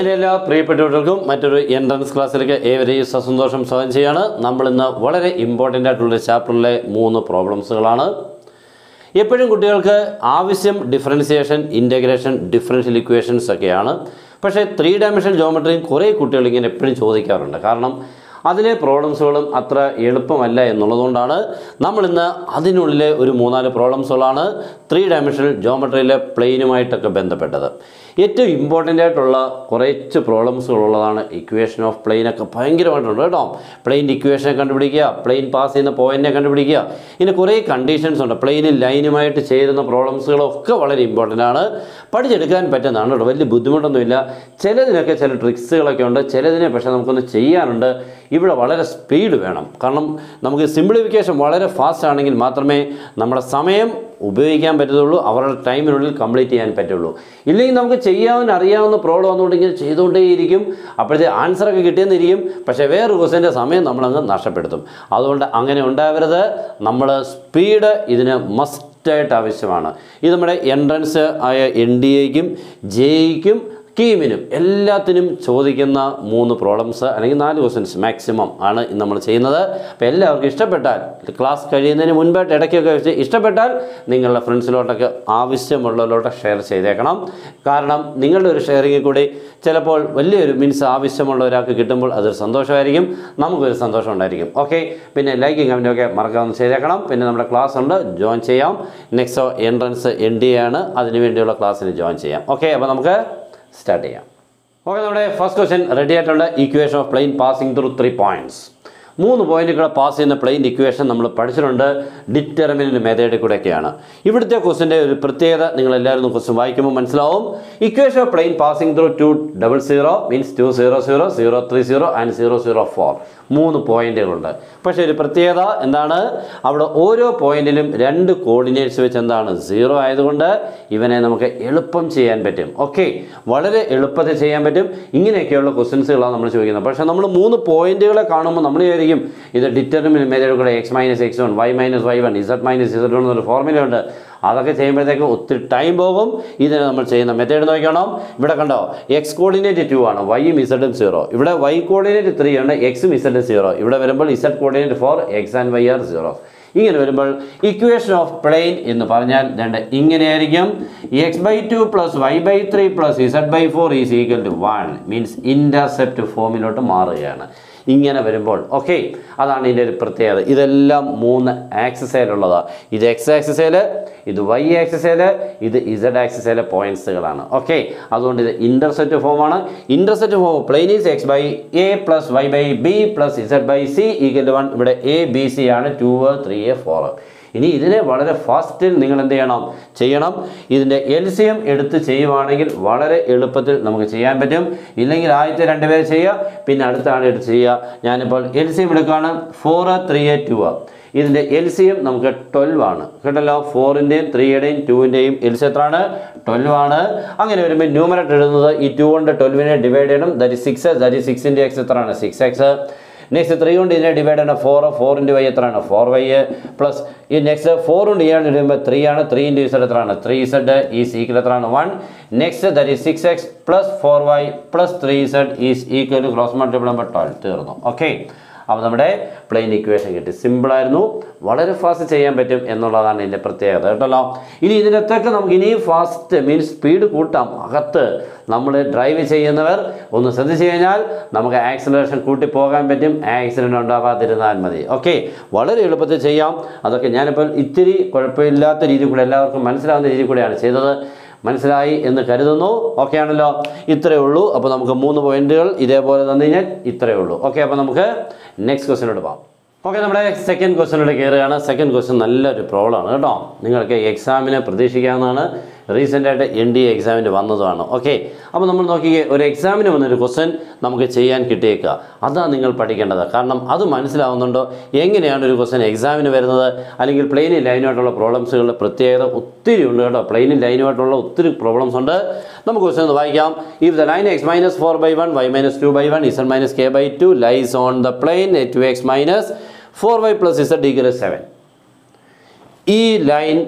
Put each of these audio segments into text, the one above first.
എൻ്റെ എല്ലാ പ്രിയപ്പെട്ടവർക്കും മറ്റൊരു എൻട്രൻസ് ക്ലാസ്സിലേക്ക് ഏവരെയും സസന്തോഷം സ്വാഗതം ചെയ്യാണ് നമ്മൾ ഇന്ന് വളരെ ഇമ്പോർട്ടൻ്റ് ആയിട്ടുള്ള ചാപ്റ്ററിലെ മൂന്ന് പ്രോബ്ലംസുകളാണ് എപ്പോഴും കുട്ടികൾക്ക് ആവശ്യം ഡിഫറൻസിയേഷൻ ഇൻ്റഗ്രേഷൻ ഡിഫറൻഷ്യൽ ഇക്വേഷൻസ് ഒക്കെയാണ് പക്ഷേ ത്രീ ഡയമെൻഷൻ ജോമെട്രിയും കുറേ കുട്ടികൾ ഇങ്ങനെ എപ്പോഴും ചോദിക്കാറുണ്ട് കാരണം അതിലെ പ്രോബ്ലംസുകളും അത്ര എളുപ്പമല്ല എന്നുള്ളതുകൊണ്ടാണ് നമ്മളിന്ന് അതിനുള്ളിലെ ഒരു മൂന്നാല് പ്രോബ്ലംസുകളാണ് ത്രീ ഡയമെൻഷണൽ ജോമെട്രിയിലെ പ്ലെയിനുമായിട്ടൊക്കെ ബന്ധപ്പെട്ടത് ഏറ്റവും ഇമ്പോർട്ടൻ്റ് ആയിട്ടുള്ള കുറച്ച് പ്രോബ്ലംസുകളുള്ളതാണ് ഇക്വേഷൻ ഓഫ് പ്ലെയിനൊക്കെ ഭയങ്കരമായിട്ടുണ്ട് കേട്ടോ പ്ലെയിൻ്റെ ഇക്വേഷനെ കണ്ടുപിടിക്കുക പ്ലെയിൻ പാസ് ചെയ്യുന്ന പോയിന്റിനെ കണ്ടുപിടിക്കുക ഇങ്ങനെ കുറേ കണ്ടീഷൻസ് ഉണ്ട് പ്ലെയിനിൽ ലൈനുമായിട്ട് ചേരുന്ന പ്രോബ്ലംസുകളൊക്കെ വളരെ ഇമ്പോർട്ടൻ്റ് ആണ് പഠിച്ചെടുക്കാൻ പറ്റുന്നതാണ് കേട്ടോ വലിയ ബുദ്ധിമുട്ടൊന്നുമില്ല ചിലതിനൊക്കെ ചില ട്രിക്സുകളൊക്കെ ഉണ്ട് ചിലതിനെ പക്ഷേ നമുക്കൊന്ന് ചെയ്യാനുണ്ട് ഇവിടെ വളരെ സ്പീഡ് വേണം കാരണം നമുക്ക് സിംപ്ലിഫിക്കേഷൻ വളരെ ഫാസ്റ്റ് ആണെങ്കിൽ മാത്രമേ നമ്മുടെ സമയം ഉപയോഗിക്കാൻ പറ്റത്തുള്ളൂ അവരുടെ ടൈമിനുള്ളിൽ കംപ്ലീറ്റ് ചെയ്യാൻ പറ്റുള്ളൂ ഇല്ലെങ്കിൽ നമുക്ക് ചെയ്യാവുന്ന അറിയാവുന്ന പ്രോബ്ലം വന്നുകൊണ്ട് ഇങ്ങനെ ചെയ്തുകൊണ്ടേയിരിക്കും അപ്പോഴത്തെ ആൻസറൊക്കെ കിട്ടിയെന്നിരിക്കും പക്ഷേ വേറൊരു ക്വസ്റ്റ്യൻ്റെ സമയം നമ്മളങ്ങ് നഷ്ടപ്പെടുത്തും അതുകൊണ്ട് അങ്ങനെ ഉണ്ടാവരുത് നമ്മൾ സ്പീഡ് ഇതിന് മസ്റ്റായിട്ട് ആവശ്യമാണ് ഇത് നമ്മുടെ എൻട്രൻസ് ആയ എൻ ഡി എക്കും ജെയ്ക്കും കീമിനും എല്ലാത്തിനും ചോദിക്കുന്ന മൂന്ന് പ്രോബ്ലംസ് അല്ലെങ്കിൽ നാല് ക്വസ്റ്റ്യൻസ് മാക്സിമം ആണ് ഇന്ന് നമ്മൾ ചെയ്യുന്നത് അപ്പോൾ എല്ലാവർക്കും ഇഷ്ടപ്പെട്ടാൽ ക്ലാസ് കഴിയുന്നതിന് മുൻപായിട്ട് ഇടയ്ക്കൊക്കെ വെച്ച് ഇഷ്ടപ്പെട്ടാൽ നിങ്ങളുടെ ഫ്രണ്ട്സിലോട്ടൊക്കെ ആവശ്യമുള്ളവരോട്ട് ഷെയർ ചെയ്തേക്കണം കാരണം നിങ്ങളുടെ ഒരു ഷെയറിങ്ങിൽ കൂടി ചിലപ്പോൾ വലിയൊരു മീൻസ് ആവശ്യമുള്ള ഒരാൾക്ക് കിട്ടുമ്പോൾ അതൊരു സന്തോഷമായിരിക്കും നമുക്കൊരു സന്തോഷം ഉണ്ടായിരിക്കും ഓക്കെ പിന്നെ ലൈക്കും കമൻറ്റൊക്കെ മറക്കാമെന്ന് ചെയ്തേക്കണം പിന്നെ നമ്മുടെ ക്ലാസ് ഉണ്ട് ജോയിൻ ചെയ്യാം നെക്സ്റ്റോ എൻട്രൻസ് എൻ ഡി ആണ് അതിനു വേണ്ടിയുള്ള ക്ലാസ്സിന് ജോയിൻ ചെയ്യാം ഓക്കെ അപ്പോൾ നമുക്ക് സ്റ്റാർട്ട് ചെയ്യാം ഓക്കെ നമ്മുടെ ഫസ്റ്റ് ക്വസ്റ്റ്യൻ റെഡി ആയിട്ടുണ്ട് equation of plane passing through three points മൂന്ന് പോയിന്റുകൾ പാസ് ചെയ്യുന്ന പ്ലെയിൻ ഇക്വേഷൻ നമ്മൾ പഠിച്ചിട്ടുണ്ട് ഡിറ്റർമിനൻ്റ് മെത്തേഡിൽ കൂടെയൊക്കെയാണ് ഇവിടുത്തെ ക്വസ്റ്റിൻ്റെ ഒരു പ്രത്യേകത നിങ്ങൾ എല്ലാവരും ക്വസ്റ്റ്യൻ വായിക്കുമ്പോൾ മനസ്സിലാവും equation of plane passing through two double zero means two zero zero zero three zero and zero zero four മൂന്ന് പോയിന്റുകളുണ്ട് പക്ഷേ ഒരു പ്രത്യേകത എന്താണ് അവിടെ ഓരോ പോയിന്റിലും രണ്ട് കോർഡിനേറ്റ്സ് വെച്ച് എന്താണ് സീറോ ആയതുകൊണ്ട് ഇവനെ നമുക്ക് എളുപ്പം ചെയ്യാൻ പറ്റും ഓക്കെ വളരെ എളുപ്പത്തിൽ ചെയ്യാൻ പറ്റും ഇങ്ങനെയൊക്കെയുള്ള ക്വസ്റ്റ്യൻസുകളാണ് നമ്മൾ ചോദിക്കുന്നത് പക്ഷേ നമ്മൾ മൂന്ന് പോയിന്റുകളെ കാണുമ്പോൾ നമ്മൾ വിചാരിക്കും ഇത് ഡിറ്റർമിൻ മെത്തേഡ് കൂടെ X minus X one Y minus Y one Z minus Z one എന്നൊരു ഫോർമുലയുണ്ട് അതൊക്കെ ചെയ്യുമ്പോഴത്തേക്ക് ഒത്തിരി ടൈം പോകും ഇതിന് നമ്മൾ ചെയ്യുന്ന മെത്തേഡ് നോക്കണം ഇവിടെ കണ്ടോ എക്സ് കോർഡിനേറ്റ് ടു ആണ് വൈയും ഇസഡും സീറോ ഇവിടെ വൈ കോർഡിനേറ്റ് ത്രീ ആണ് എക്സും ഇസഡും സീറോ ഇവിടെ വരുമ്പോൾ Z coordinate four X and Y are zero ഇങ്ങനെ വരുമ്പോൾ ഇക്വേഷൻ ഓഫ് പ്ലെയിൻ എന്ന് പറഞ്ഞാൽ രണ്ട് ഇങ്ങനെയായിരിക്കും X by two plus Y by three plus Z by four is equal to one means intercept ഫോമിലോട്ട് മാറുകയാണ് ഇങ്ങനെ വരുമ്പോൾ ഓക്കെ അതാണ് ഇതിൻ്റെ ഒരു പ്രത്യേകത ഇതെല്ലാം മൂന്ന് ആക്സസേലുള്ളതാണ് ഇത് എക്സ് ആക്സസേല് ഇത് വൈ ആക്സസേല് ഇത് ഇസഡ് ആക്സസേലെ പോയിന്റ്സുകളാണ് ഓക്കെ അതുകൊണ്ട് ഇത് ഇൻ്റർസെറ്റ് ഫോമാണ് intercept form plane is X by A plus Y by B plus Z by C equal one ഇവിടെ എ ബി സി ആണ് ടു ത്രീ എ ഫോർ ഇനി ഇതിനെ വളരെ ഫാസ്റ്റിൽ നിങ്ങൾ എന്ത് ചെയ്യണം ചെയ്യണം ഇതിൻ്റെ എൽ സി എം എടുത്ത് ചെയ്യുവാണെങ്കിൽ വളരെ എളുപ്പത്തിൽ നമുക്ക് ചെയ്യാൻ പറ്റും ഇല്ലെങ്കിൽ ആദ്യത്തെ രണ്ട് പേര് ചെയ്യുക പിന്നെ അടുത്ത ആൾ എടുത്ത് ചെയ്യുക ഞാനിപ്പോൾ എൽ സി എം എടുക്കുകയാണ് ഫോർ ത്രീ എ ടു ഇതിൻ്റെ എൽ സി എം നമുക്ക് ട്വൽവ് ആണ് കേട്ടല്ലോ ഫോറിൻ്റെയും ത്രീയുടെയും ടുവിൻ്റെയും എൽ സി എത്രയാണ് ട്വൽവ് ആണ് അങ്ങനെ വരുമ്പോൾ ന്യൂമറേറ്റ് എഴുതുന്നത് ഈ ടു കൊണ്ട് ട്വൽവിനെ ഡിവൈഡ് ചെയ്യണം ദറ്റ് സിക്സ് ദറ്റ് സിക്സിൻ്റെ എക്സ് എത്രയാണ് സിക്സ് എക്സ് നെക്സ്റ്റ് ത്രീ കൊണ്ട് ഇതിനെ ഡിവൈഡ് ചെയ്യണം ഫോർ ഫോർ ഇൻറ്റു വൈ എത്രയാണ് ഫോർ വൈ പ്ലസ് ഈ നെക്സ്റ്റ് ഫോർ കൊണ്ട് ഇയാൾ ഇടുമ്പോൾ ത്രീ ആണ് ത്രീ ഇൻറ്റു ഇസഡ് എത്രയാണ് ത്രീ ഇസഡ് ഈ സീക്കിൽ എത്രയാണ് one next that is six X plus four Y plus three Z is equal to cross multiple number twelve തീർന്നു ഓക്കെ അപ്പോൾ നമ്മുടെ പ്ലെയിൻ ഇക്വേഷൻ കിട്ടി സിമ്പിളായിരുന്നു വളരെ ഫാസ്റ്റ് ചെയ്യാൻ പറ്റും എന്നുള്ളതാണ് ഇതിൻ്റെ പ്രത്യേകത കേട്ടല്ലോ ഇനി ഇതിനകത്തൊക്കെ നമുക്ക് ഇനിയും ഫാസ്റ്റ് മീൻസ് സ്പീഡ് കൂട്ടാം അകത്ത് നമ്മൾ ഡ്രൈവ് ചെയ്യുന്നവർ ഒന്ന് ശ്രദ്ധിച്ചു കഴിഞ്ഞാൽ നമുക്ക് ആക്സിലറേഷൻ കൂട്ടി പോകാൻ പറ്റും ആക്സിഡൻറ്റ് ഉണ്ടാകാതിരുന്നാൽ മതി ഓക്കെ വളരെ എളുപ്പത്തിൽ ചെയ്യാം അതൊക്കെ ഞാനിപ്പോൾ ഇത്തിരി കുഴപ്പമില്ലാത്ത രീതിയിൽ കൂടെ എല്ലാവർക്കും മനസ്സിലാവുന്ന രീതിയിൽ കൂടെയാണ് ചെയ്തത് മനസ്സിലായി എന്ന് കരുതുന്നു ഓക്കെ ആണല്ലോ ഇത്രയേ ഉള്ളൂ അപ്പോൾ നമുക്ക് മൂന്ന് പോയിന്റുകൾ ഇതേപോലെ തന്നു കഴിഞ്ഞാൽ ഇത്രയേ ഉള്ളൂ ഓക്കെ അപ്പോൾ നമുക്ക് നെക്സ്റ്റ് ക്വസ്റ്റിനോട് പോകാം ഓക്കെ നമ്മുടെ സെക്കൻഡ് ക്വസ്റ്റിനോട് കയറുകയാണ് സെക്കൻഡ് ക്വസ്റ്റ്യൻ നല്ലൊരു പ്രോബ്ലമാണ് കേട്ടോ നിങ്ങൾക്ക് എക്സാമിന് പ്രതീക്ഷിക്കാവുന്നതാണ് റീസെൻ്റായിട്ട് എൻ ഡി എ എക്സാമിന് വന്നതുമാണ് ഓക്കെ അപ്പോൾ നമ്മൾ നോക്കിയേ ഒരു എക്സാമിന് വന്നൊരു ക്വസ്റ്റ്യൻ നമുക്ക് ചെയ്യാൻ കിട്ടിയേക്കുക അതാണ് നിങ്ങൾ പഠിക്കേണ്ടത് കാരണം അത് മനസ്സിലാവുന്നുണ്ടോ എങ്ങനെയാണ് ഒരു ക്വസ്റ്റ്യൻ എക്സാമിന് വരുന്നത് അല്ലെങ്കിൽ പ്ലെയിനും ലൈനുമായിട്ടുള്ള പ്രോബ്ലംസുകളുടെ പ്രത്യേകത ഒത്തിരി ഉണ്ട് കേട്ടോ പ്ലെയിനും ലൈനുമായിട്ടുള്ള ഒത്തിരി പ്രോബ്ലംസ് ഉണ്ട് നമുക്ക് ക്വസ്റ്റ്യൻ ഒന്ന് വായിക്കാം if the line X minus four by one Y minus two by one Z minus K by two lies on the plane two X minus four Y plus Z equal seven ഈ line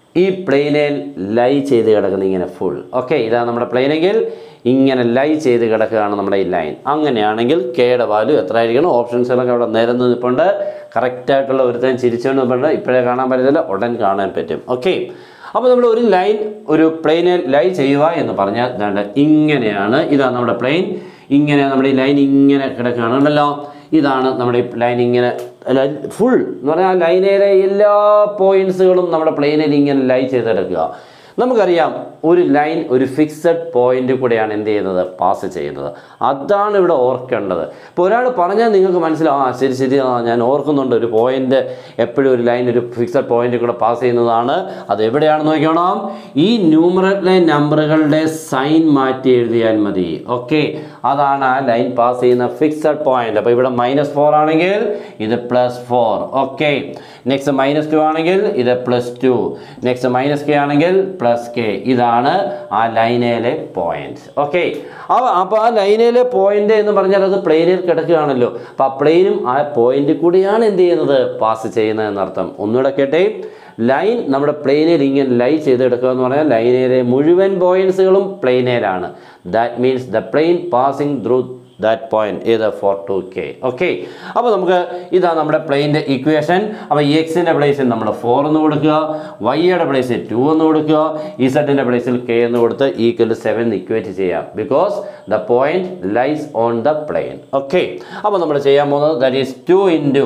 ഈ പ്ലെയിനിൽ ലൈ ചെയ്ത് കിടക്കുന്ന ഇങ്ങനെ full okay ഇതാണ് നമ്മുടെ പ്ലെയിനെങ്കിൽ ഇങ്ങനെ ലൈ ചെയ്ത് കിടക്കുകയാണ് നമ്മുടെ ഈ ലൈൻ അങ്ങനെയാണെങ്കിൽ കെയുടെ വാല്യൂ എത്ര ആയിരിക്കണം ഓപ്ഷൻസിലൊക്കെ അവിടെ നിരന്ന് നിൽപ്പുണ്ട് കറക്റ്റായിട്ടുള്ള ഒരുത്തൻ ചിരിച്ചുകൊണ്ട് നിൽപ്പുണ്ട് ഇപ്പോഴേ കാണാൻ പറ്റത്തില്ല ഉടൻ കാണാൻ പറ്റും ഓക്കെ അപ്പോൾ നമ്മൾ ഒരു ലൈൻ ഒരു പ്ലെയിനിൽ ലൈ ചെയ്യുക എന്ന് പറഞ്ഞാൽ ദാണ്ട് ഇങ്ങനെയാണ് ഇതാണ് നമ്മുടെ പ്ലെയിൻ ഇങ്ങനെ നമ്മുടെ ഈ ലൈൻ ഇങ്ങനെ കിടക്കുകയാണ് ഉണ്ടല്ലോ ഇതാണ് നമ്മുടെ ഈ ലൈൻ ഇങ്ങനെ ഫുൾ എന്ന് പറഞ്ഞാൽ ആ ലൈനിലെ എല്ലാ പോയിന്റ്സുകളും നമ്മുടെ പ്ലെയിനിൽ ഇങ്ങനെ ലൈ ചെയ്തെടുക്കുക നമുക്കറിയാം ഒരു ലൈൻ ഒരു ഫിക്സഡ് പോയിന്റ് കൂടെയാണ് എന്ത് ചെയ്യുന്നത് പാസ് ചെയ്യുന്നത് അതാണ് ഇവിടെ ഓർക്കേണ്ടത് ഇപ്പോൾ ഒരാൾ പറഞ്ഞാൽ നിങ്ങൾക്ക് മനസ്സിലാവും ആ ശരി ശരി ആ ഞാൻ ഓർക്കുന്നുണ്ട് ഒരു പോയിന്റ് എപ്പോഴും ഒരു ലൈൻ ഒരു ഫിക്സഡ് പോയിന്റ് കൂടെ പാസ് ചെയ്യുന്നതാണ് അത് എവിടെയാണെന്ന് നോക്കണം ഈ ന്യൂമറൽ നമ്പറുകളുടെ സൈൻ മാറ്റി എഴുതിയാൽ മതി ഓക്കെ അതാണ് ആ ലൈൻ പാസ് ചെയ്യുന്ന ഫിക്സഡ് പോയിന്റ് അപ്പോൾ ഇവിടെ മൈനസ് ഫോർ ആണെങ്കിൽ ഇത് plus four okay next minus two ആണെങ്കിൽ ഇത് plus two next minus K ആണെങ്കിൽ പ്ലസ് കെ ഇതാണ് ആ ലൈനയിലെ പോയിന്റ് ഓക്കെ അപ്പോൾ അപ്പോൾ ആ ലൈനയിലെ പോയിന്റ് എന്ന് പറഞ്ഞാൽ അത് പ്ലെയിനിൽ കിടക്കുകയാണല്ലോ അപ്പോൾ ആ പ്ലെയിനും ആ പോയിന്റ് കൂടിയാണ് എന്ത് ചെയ്യുന്നത് പാസ് ചെയ്യുന്നത് എന്നർത്ഥം ഒന്നുകൂടെ കേട്ടെ ലൈൻ നമ്മുടെ പ്ലെയിനിൽ ഇങ്ങനെ ലൈ ചെയ്തെടുക്കുക എന്ന് പറഞ്ഞാൽ ലൈനിലെ മുഴുവൻ പോയിന്റ്സുകളും പ്ലെയിനേലാണ് that means the plane passing through that point ഏത് ഫോർ ടു കെ ഓക്കെ അപ്പോൾ നമുക്ക് ഇതാ നമ്മുടെ പ്ലെയിൻ്റെ ഇക്വേഷൻ അപ്പോൾ എക്സിൻ്റെ പ്ലേസിൽ നമ്മൾ ഫോർ എന്ന് കൊടുക്കുക വൈയുടെ പ്ലേസിൽ ടു എന്ന് കൊടുക്കുക ഇസഡിൻ്റെ പ്ലേസിൽ കെ എന്ന് കൊടുത്ത് ഈക്വൽ സെവൻ ഇക്വേറ്റ് ചെയ്യാം because the point lies on the plane okay അപ്പോൾ നമ്മൾ ചെയ്യാൻ പോകുന്നത് that is two into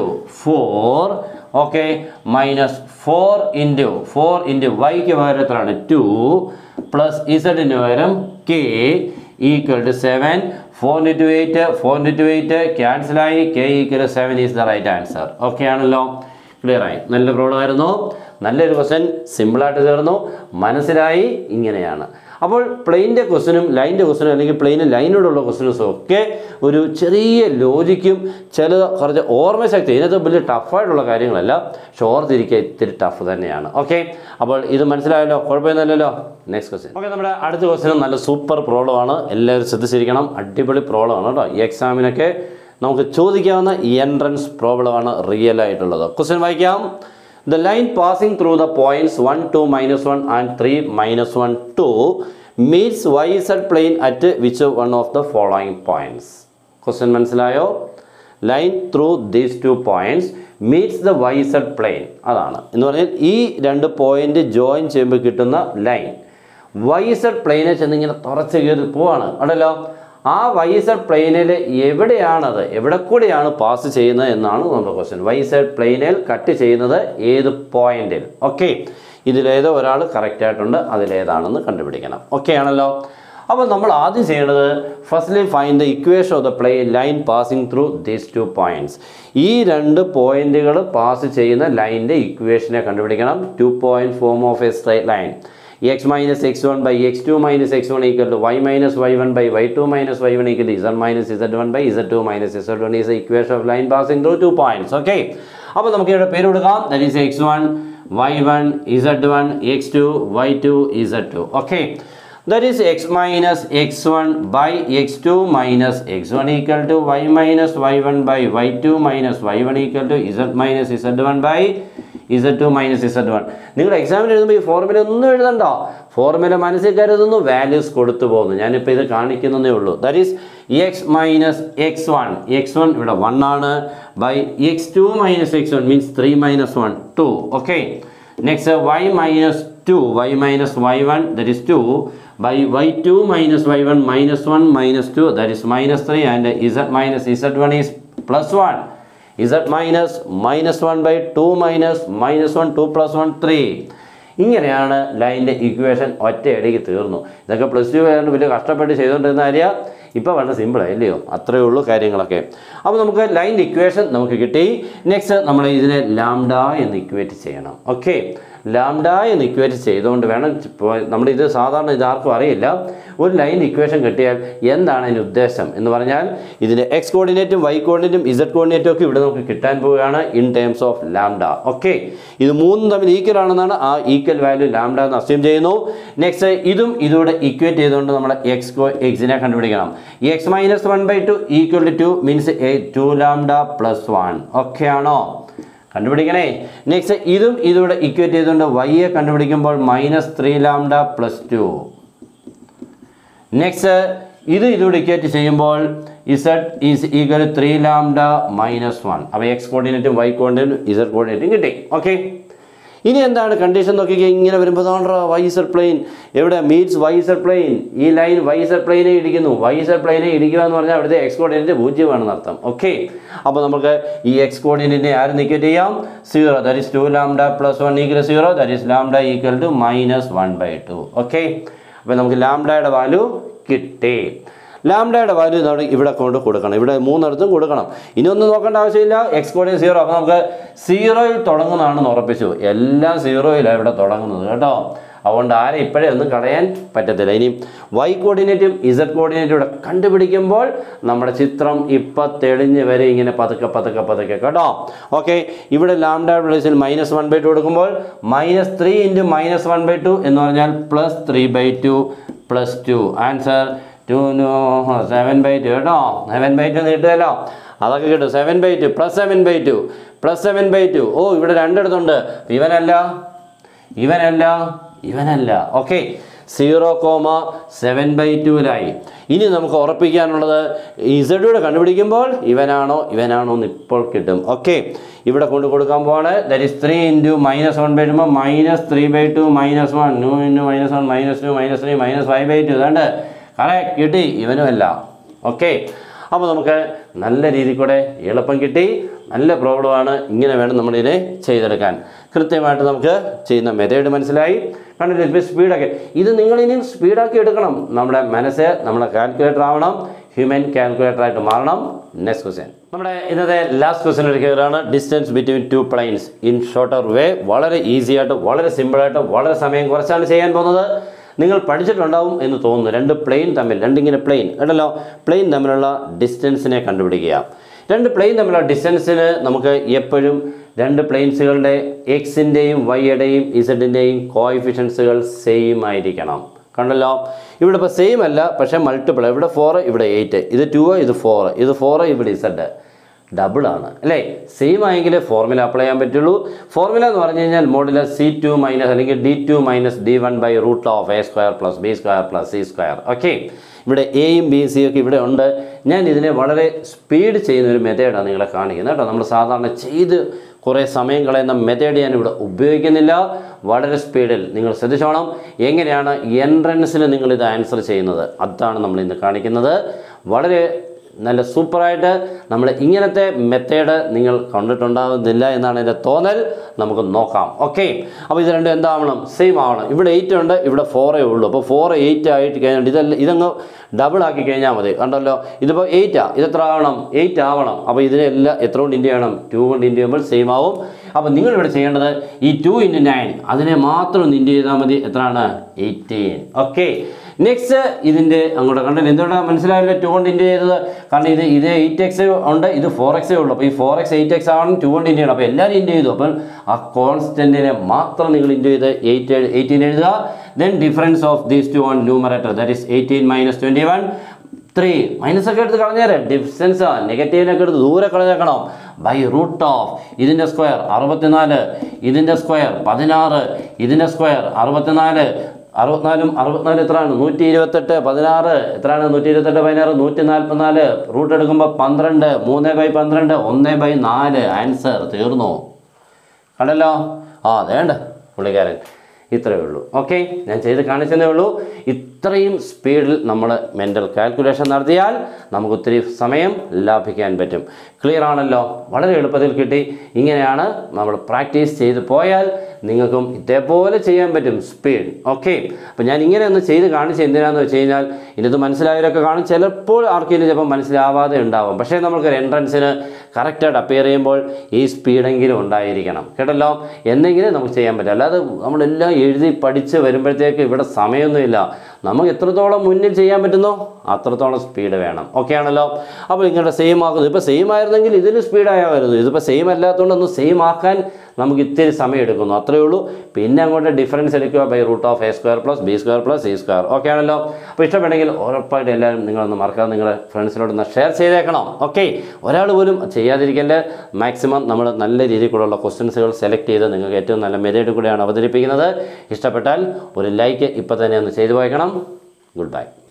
four okay minus four into four into വൈക്ക് പകരം എത്രയാണ് ടു പ്ലസ് ഇസഡിന് പകരം K equal to seven four into eight four into eight ക്യാൻസലായി K equal seven is the right answer okay ആണല്ലോ clear ആയി നല്ല problem ആയിരുന്നു നല്ലൊരു ക്വസ്റ്റൻ സിമ്പിളായിട്ട് തീർന്നു മനസ്സിലായി ഇങ്ങനെയാണ് അപ്പോൾ പ്ലെയിൻ്റെ ക്വസ്റ്റനും ലൈൻ്റെ ക്വസ്റ്റനും അല്ലെങ്കിൽ പ്ലെയിനും ലൈനോടുള്ള ക്വസ്റ്റൻസും ഒക്കെ ഒരു ചെറിയ ലോജിക്കും ചില കുറച്ച് ഓർമ്മശക്തി ഇതിനകത്ത് വലിയ ടഫായിട്ടുള്ള കാര്യങ്ങളല്ല പക്ഷെ ഓർത്തിരിക്കുക ഇത്തിരി ടഫ് തന്നെയാണ് ഓക്കെ അപ്പോൾ ഇത് മനസ്സിലായല്ലോ കുഴപ്പമൊന്നുമില്ലല്ലോ നെക്സ്റ്റ് ക്വസ്റ്റ്യൻ ഓക്കെ നമ്മുടെ അടുത്ത ക്വസ്റ്റ്യൻ നല്ല സൂപ്പർ പ്രോബ്ലമാണ് എല്ലാവരും ശ്രദ്ധിച്ചിരിക്കണം അടിപൊളി പ്രോബ്ലമാണ് കേട്ടോ ഈ എക്സാമിനൊക്കെ നമുക്ക് ചോദിക്കാവുന്ന എൻട്രൻസ് പ്രോബ്ലമാണ് റിയൽ ആയിട്ടുള്ളത് ക്വസ്റ്റ്യൻ വായിക്കാം the line passing through the points one two minus one and three minus one two meets Y Z plane at which one of the following points question മനസ്സിലായോ line through these two points meets the Y Z plane അതാണ് എന്ന് പറഞ്ഞാൽ ഈ രണ്ട് point join ചെയ്യുമ്പോൾ കിട്ടുന്ന line Y Z പ്ലെയിനെ ചെന്ന് ഇങ്ങനെ തുറച്ച് കയറി പോവാണ് ഉണ്ടല്ലോ ആ വൈ സെഡ് പ്ലെയിനിൽ എവിടെയാണത് എവിടെ കൂടെയാണ് പാസ് ചെയ്യുന്നത് എന്നാണ് നമ്മുടെ ക്വസ്റ്റ്യൻ വൈ സെഡ് പ്ലെയിനിൽ കട്ട് ചെയ്യുന്നത് ഏത് പോയിന്റിൽ ഓക്കെ ഇതിലേതോ ഒരാൾ കറക്റ്റ് ആയിട്ടുണ്ട് അതിലേതാണെന്ന് കണ്ടുപിടിക്കണം ഓക്കെ ആണല്ലോ അപ്പോൾ നമ്മൾ ആദ്യം ചെയ്യേണ്ടത് firstly find the equation of the play line passing through these two points ഈ രണ്ട് പോയിന്റുകൾ പാസ് ചെയ്യുന്ന ലൈനിൻ്റെ ഇക്വേഷനെ കണ്ടുപിടിക്കണം two point form of a straight line X minus X one by X two minus X one equal to Y minus Y one by Y two minus Y one equal to Z minus Z one by Z two minus Z one is equation of line passing through two points okay അപ്പോൾ നമുക്ക് ഇവിടെ പേര് കൊടുക്കാം that is X one Y one Z one X two Y two Z two okay that is x minus x1 by x2 minus x1 equal to y minus y1 by y2 minus y1 equal to z minus z1 by z2 minus z1 നിങ്ങൾ എക്സാമിന് എഴുതുമ്പോൾ ഈ formula ഒന്നും എഴുതണ്ട formula മനസ്സിൽ കരുതുന്നു values കൊടുത്തു പോകുന്നു ഞാനിപ്പോൾ ഇത് കാണിക്കുന്നതേ ഉള്ളൂ that is X minus X one X one ഇവിടെ വൺ ആണ് by X two minus X one means three minus one two okay next Y minus two Y minus Y one that is two by y2 minus y1 minus 1 minus 2 that is minus 3 and z minus z1 is plus 1 z minus minus 1 by 2 minus minus 1 2 plus 1 3 ഇങ്ങനെയാണ് ലൈനിൻ്റെ equation ഒറ്റയടിക്ക് തീർന്നു ഇതൊക്കെ plus two ആയതുകൊണ്ട് വലിയ കഷ്ടപ്പെട്ട് ചെയ്തുകൊണ്ടിരുന്ന കാര്യം ഇപ്പോൾ വളരെ സിമ്പിളായി അല്ലയോ അത്രയേ ഉള്ളൂ കാര്യങ്ങളൊക്കെ അപ്പോൾ നമുക്ക് ലൈനിൻ്റെ ഇക്വേഷൻ നമുക്ക് കിട്ടി നെക്സ്റ്റ് നമ്മൾ ഇതിനെ ലാംഡ എന്ന് ഇക്വേറ്റ് ചെയ്യണം ഓക്കെ ലാംഡ എന്ന് ഇക്വേറ്റ് ചെയ്തുകൊണ്ട് വേണം ഇപ്പോൾ നമ്മുടെ ഇത് സാധാരണ ഇത് ആർക്കും അറിയില്ല ഒരു ലൈൻ ഇക്വേഷൻ കിട്ടിയാൽ എന്താണ് അതിൻ്റെ ഉദ്ദേശം എന്ന് പറഞ്ഞാൽ ഇതിൻ്റെ എക്സ് കോർഡിനേറ്റും വൈ കോർഡിനേറ്റും ഇസഡ് കോർഡിനേറ്റും ഒക്കെ ഇവിടെ നമുക്ക് കിട്ടാൻ പോവുകയാണ് in terms of lambda okay ഇത് മൂന്നും തമ്മിൽ ഈക്വൽ ആണെന്നാണ് ആ ഈക്വൽ വാല്യൂ ലാംഡ എന്ന് അസ്യൂം ചെയ്യുന്നു നെക്സ്റ്റ് ഇതും ഇതോടെ ഇക്വേറ്റ് ചെയ്തുകൊണ്ട് നമ്മൾ എക്സ് എക്സിനെ കണ്ടുപിടിക്കണം x minus one by two equal to two means two lambda plus one okay ആണോ കണ്ടുപിടിക്കണേ നെക്സ്റ്റ് ഇതും ഇതൂടെ ഇക്വേറ്റ് ചെയ്തുകൊണ്ട് വൈയെ കണ്ടുപിടിക്കുമ്പോൾ minus three lambda plus two next ഇത് ഇതൂടെ ഇക്വേറ്റ് ചെയ്യുമ്പോൾ z is equal three lambda minus one അപ്പോൾ എക്സ് കോർഡിനേറ്റും വൈ കോർഡിനേറ്റും ഇസഡ് കോർഡിനേറ്റും കിട്ടി ഓക്കെ ഇനി എന്താണ് കണ്ടീഷൻ നോക്കിക്കുക ഇങ്ങനെ വരുമ്പോൾ താണ്ടാ വൈ ഇസഡ് പ്ലെയിൻ എവിടെ മീറ്റ്സ് വൈ ഇസഡ് പ്ലെയിൻ ഈ ലൈൻ വൈ ഇസഡ് പ്ലെയിനെ ഇടിക്കുന്നു വൈ ഇസഡ് പ്ലെയിനെ ഇടിക്കുക എന്ന് പറഞ്ഞാൽ അവിടുത്തെ എക്സ് കോർഡിനേറ്റ് പൂജ്യമാണെന്ന് അർത്ഥം ഓക്കെ അപ്പോൾ നമുക്ക് ഈ എക്സ് കോർഡിനേറ്റിനെ ആര് നിൽക്കറ്റ് ചെയ്യാം zero that is two lambda plus one equal zero that is lambda equal to minus one by two okay അപ്പോൾ നമുക്ക് ലാംഡയുടെ വാല്യൂ കിട്ടി ലാംഡയുടെ വാല്യൂ നമ്മൾ ഇവിടെ കൊണ്ട് കൊടുക്കണം ഇവിടെ മൂന്നിടത്തും കൊടുക്കണം ഇനി ഒന്നും നോക്കേണ്ട ആവശ്യമില്ല എക്സ് കോഡിന് സീറോ അപ്പോൾ നമുക്ക് സീറോയിൽ തുടങ്ങുന്നതാണെന്ന് ഉറപ്പിച്ചു എല്ലാം സീറോയിലാണ് ഇവിടെ തുടങ്ങുന്നത് കേട്ടോ അതുകൊണ്ട് ആരെ ഇപ്പോഴേ ഒന്നും കളയാൻ പറ്റത്തില്ല ഇനി വൈ കോർഡിനേറ്റും ഇസഡ് കോർഡിനേറ്റും ഇവിടെ കണ്ടുപിടിക്കുമ്പോൾ നമ്മുടെ ചിത്രം ഇപ്പം തെളിഞ്ഞ് വരെ ഇങ്ങനെ പതുക്കെ പതുക്കെ പതുക്കെ കേട്ടോ ഓക്കെ ഇവിടെ ലാംഡ പ്ലേസിൽ മൈനസ് വൺ ബൈ ടു കൊടുക്കുമ്പോൾ minus three into minus one by two എന്ന് പറഞ്ഞാൽ plus three by two plus two answer to seven by two കേട്ടോ സെവൻ ബൈ ടു കിട്ടുമല്ലോ അതൊക്കെ കിട്ടും seven by two plus seven by two plus seven by two ഓ ഇവിടെ രണ്ടിടത്തുണ്ട് ഇവനല്ല ഇവനല്ല ഇവനല്ല okay zero comma seven by ടുവിലായി ഇനി നമുക്ക് ഉറപ്പിക്കാനുള്ളത് ഇസഡൂടെ കണ്ടുപിടിക്കുമ്പോൾ ഇവനാണോ ഇവനാണോ എന്ന് ഇപ്പോൾ കിട്ടും ഓക്കെ ഇവിടെ കൊണ്ട് കൊടുക്കാൻ പോവാണ് that is three into minus one by two minus three by two minus one two into minus one minus two minus three minus five by two ഇതാണ്ട് കറക്റ്റ് കിട്ടി ഇവനുമല്ല ഓക്കെ അപ്പോൾ നമുക്ക് നല്ല രീതിയിൽ കൂടെ എളുപ്പം കിട്ടി നല്ല പ്രോബ്ലമാണ് ഇങ്ങനെ വേണം നമ്മളിതിനെ ചെയ്തെടുക്കാൻ കൃത്യമായിട്ട് നമുക്ക് ചെയ്യുന്ന മെത്തേഡ് മനസ്സിലായി കണ്ടിട്ട് ഇപ്പോൾ സ്പീഡൊക്കെ ഇത് നിങ്ങളിനി സ്പീഡാക്കി എടുക്കണം നമ്മുടെ മനസ്സ് നമ്മുടെ കാൽക്കുലേറ്റർ ആവണം ഹ്യൂമൻ കാൽക്കുലേറ്റർ ആയിട്ട് മാറണം നെക്സ്റ്റ് ക്വസ്റ്റ്യൻ നമ്മുടെ ഇന്നത്തെ ലാസ്റ്റ് ക്വസ്റ്റ്യൻ എടുക്കുകയാണ് distance between two planes in shorter way വളരെ ഈസി ആയിട്ട് വളരെ സിമ്പിളായിട്ട് വളരെ സമയം കുറച്ചാണ് ചെയ്യാൻ പോകുന്നത് നിങ്ങൾ പഠിച്ചിട്ടുണ്ടാവും എന്ന് തോന്നുന്നു രണ്ട് പ്ലെയിൻ തമ്മിൽ രണ്ടിങ്ങനെ പ്ലെയിൻ കേട്ടല്ലോ പ്ലെയിൻ തമ്മിലുള്ള ഡിസ്റ്റൻസിനെ കണ്ടുപിടിക്കുക രണ്ട് പ്ലെയിൻ തമ്മിലുള്ള ഡിസ്റ്റൻസിന് നമുക്ക് എപ്പോഴും രണ്ട് പ്ലെയിൻസുകളുടെ എക്സിൻ്റെയും വൈയുടെയും ഇസഡിൻ്റെയും കോയിഫിഷ്യൻസുകൾ സെയിം ആയിരിക്കണം കണ്ടല്ലോ ഇവിടെ ഇപ്പോൾ സെയിം അല്ല പക്ഷേ മൾട്ടിപ്പിൾ ഇവിടെ ഫോറ് ഇവിടെ എയ്റ്റ് ഇത് ടു ഇത് ഫോറ് ഇത് ഫോറ് ഇവിടെ ഇസഡ് ഡബിൾ ആണ് അല്ലേ സെയിം ആയെങ്കിൽ ഫോർമുല അപ്ലൈ ചെയ്യാൻ പറ്റുള്ളൂ ഫോർമുല എന്ന് പറഞ്ഞു കഴിഞ്ഞാൽ മോഡിൽ സി ടു മൈനസ് അല്ലെങ്കിൽ d two minus d one by root of a square plus b square plus c square okay ഇവിടെ എയും ബിയും സിയും ഒക്കെ ഇവിടെ ഉണ്ട് ഞാൻ ഇതിനെ വളരെ സ്പീഡ് ചെയ്യുന്ന ഒരു മെത്തേഡാണ് നിങ്ങളെ കാണിക്കുന്നത് കേട്ടോ നമ്മൾ സാധാരണ ചെയ്ത് കുറേ സമയം കളയുന്ന മെത്തേഡ് ഞാൻ ഇവിടെ ഉപയോഗിക്കുന്നില്ല വളരെ സ്പീഡിൽ നിങ്ങൾ ശ്രദ്ധിച്ചോണം എങ്ങനെയാണ് എൻട്രൻസിൽ നിങ്ങൾ ഇത് ആൻസർ ചെയ്യുന്നത് അതാണ് നമ്മൾ ഇന്ന് കാണിക്കുന്നത് വളരെ നല്ല സൂപ്പറായിട്ട് നമ്മൾ ഇങ്ങനത്തെ മെത്തേഡ് നിങ്ങൾ കണ്ടിട്ടുണ്ടാകുന്നില്ല എന്നാണ് എൻ്റെ തോന്നൽ നമുക്ക് നോക്കാം ഓക്കെ അപ്പോൾ ഇത് രണ്ടും എന്താവണം സെയിം ആവണം ഇവിടെ എയ്റ്റ് ഉണ്ട് ഇവിടെ ഫോറേ ഉള്ളൂ അപ്പോൾ ഫോർ എയ്റ്റ് ആയിട്ട് കഴിഞ്ഞാൽ ഇതെല്ലാം ഇതങ്ങ് ഡബിൾ ആക്കി കഴിഞ്ഞാൽ മതി കണ്ടല്ലോ ഇതിപ്പോൾ എയ്റ്റാ ഇത് എത്ര ആവണം എയ്റ്റ് ആവണം അപ്പോൾ ഇതിനെല്ലാം എത്ര കൊണ്ട് ഇൻറ്റു ചെയ്യണം ടു കൊണ്ട് ഇൻറ്റു ചെയ്യുമ്പോൾ സെയിം ആവും അപ്പോൾ നിങ്ങളിവിടെ ചെയ്യേണ്ടത് ഈ ടു ഇൻറ്റു നയൻ അതിനെ മാത്രം ഒന്ന് ഇൻറ്റു ചെയ്താൽ മതി എത്രയാണ് എയ്റ്റീൻ ഓക്കെ നെക്സ്റ്റ് ഇതിൻ്റെ അങ്ങോട്ട് കണ്ടത് എന്തുകൊണ്ടാണ് മനസ്സിലായല്ലോ ടു കൊണ്ട് ഇൻറ്റു ചെയ്തത് കാരണം ഇത് ഇത് എയ്റ്റ് എക്സ് ഉണ്ട് ഇത് ഫോർ എക്സേ ഉള്ളൂ അപ്പോൾ ഈ ഫോർ എക്സ് എയ്റ്റ് എക്സ് ആണ് ടു കൊണ്ട് ഇൻറ്റു ചെയ്യണം അപ്പോൾ എല്ലാവരും ഇൻറ്റു ചെയ്തു അപ്പോൾ ആ കോൺസ്റ്റൻറ്റിനെ മാത്രം നിങ്ങൾ ഇൻറ്റു ചെയ്ത് എയ്റ്റ് എയ്റ്റീൻ എഴുതുക then difference of these two on numerator that is eighteen minus twenty one three minus ഒക്കെ എടുത്ത് കളഞ്ഞേരെ ഡിഫറൻസ് നെഗറ്റീവിനൊക്കെ എടുത്ത് ദൂരെ കളഞ്ഞേക്കണം ബൈ റൂട്ട് ഓഫ് ഇതിൻ്റെ സ്ക്വയർ അറുപത്തിനാല് ഇതിൻ്റെ സ്ക്വയർ പതിനാറ് ഇതിൻ്റെ സ്ക്വയർ അറുപത്തിനാല് അറുപത്തിനാലും അറുപത്തിനാല് എത്രയാണ് നൂറ്റി ഇരുപത്തെട്ട് പതിനാറ് എത്രയാണ് നൂറ്റി ഇരുപത്തെട്ട് പതിനാറ് നൂറ്റി നാൽപ്പത്തിനാല് റൂട്ട് എടുക്കുമ്പോൾ പന്ത്രണ്ട് മൂന്ന് ബൈ പന്ത്രണ്ട് ഒന്ന് ബൈ നാല് ആൻസർ തീർന്നു കണ്ടല്ലോ ആ വേണ്ട പുള്ളിക്കാരൻ ഇത്രയേ ഉള്ളൂ ഓക്കെ ഞാൻ ചെയ്ത് കാണിച്ചതേ ഉള്ളൂ ഇത്രയും സ്പീഡിൽ നമ്മൾ മെൻ്റൽ കാൽക്കുലേഷൻ നടത്തിയാൽ നമുക്ക് ഒത്തിരി സമയം ലാഭിക്കാൻ പറ്റും ക്ലിയർ ആണല്ലോ വളരെ എളുപ്പത്തിൽ കിട്ടി ഇങ്ങനെയാണ് നമ്മൾ പ്രാക്ടീസ് ചെയ്ത് പോയാൽ നിങ്ങൾക്കും ഇതേപോലെ ചെയ്യാൻ പറ്റും സ്പീഡ് ഓക്കെ അപ്പോൾ ഞാൻ ഇങ്ങനെ ഒന്ന് ചെയ്ത് കാണിച്ച് എന്തിനാന്ന് വെച്ച് കഴിഞ്ഞാൽ ഇതിനകത്ത് മനസ്സിലായവരൊക്കെ കാണും ചിലപ്പോൾ ആർക്കെങ്കിലും ചിലപ്പോൾ മനസ്സിലാവാതെ ഉണ്ടാവും പക്ഷേ നമുക്കൊരു എൻട്രൻസിന് കറക്റ്റായിട്ട് അപ്പിയർ ചെയ്യുമ്പോൾ ഈ സ്പീഡെങ്കിലും ഉണ്ടായിരിക്കണം കേട്ടല്ലോ എന്തെങ്കിലും നമുക്ക് ചെയ്യാൻ പറ്റും അല്ലാതെ നമ്മളെല്ലാം എഴുതി പഠിച്ച് വരുമ്പോഴത്തേക്ക് ഇവിടെ സമയമൊന്നുമില്ല നമുക്ക് എത്രത്തോളം മുന്നിൽ ചെയ്യാൻ പറ്റുന്നോ അത്രത്തോളം സ്പീഡ് വേണം ഓക്കെ ആണല്ലോ അപ്പോൾ ഇങ്ങനെ സെയിം ആക്കുന്നത് ഇപ്പോൾ സെയിം ആയിരുന്നെങ്കിൽ ഇതിന് സ്പീഡായായിരുന്നു ഇതിപ്പോൾ സെയിം അല്ലാത്തതുകൊണ്ട് ഒന്ന് സെയിം ആക്കാൻ നമുക്ക് ഇത്തിരി സമയം എടുക്കുന്നു അത്രയേ ഉള്ളൂ പിന്നെ അങ്ങോട്ട് ഡിഫറൻസ് എടുക്കുക by root of a square plus b square plus c square okay ആണല്ലോ അപ്പോൾ ഇഷ്ടപ്പെട്ടെങ്കിൽ ഉറപ്പായിട്ട് എല്ലാവരും നിങ്ങളൊന്ന് മറക്കാതെ നിങ്ങളുടെ ഫ്രണ്ട്സിനോടൊന്ന് ഷെയർ ചെയ്തേക്കണം ഓക്കെ ഒരാൾ പോലും ചെയ്യാതിരിക്കേണ്ട മാക്സിമം നമ്മൾ നല്ല രീതിയിലുള്ള ക്വസ്റ്റ്യൻസുകൾ സെലക്ട് ചെയ്ത് നിങ്ങൾക്ക് ഏറ്റവും നല്ല മെതേഡ് കൂടെയാണ് അവതരിപ്പിക്കുന്നത് ഇഷ്ടപ്പെട്ടാൽ ഒരു ലൈക്ക് ഇപ്പോൾ തന്നെ ഒന്ന് ചെയ്തു വായിക്കണം ഗുഡ് ബൈ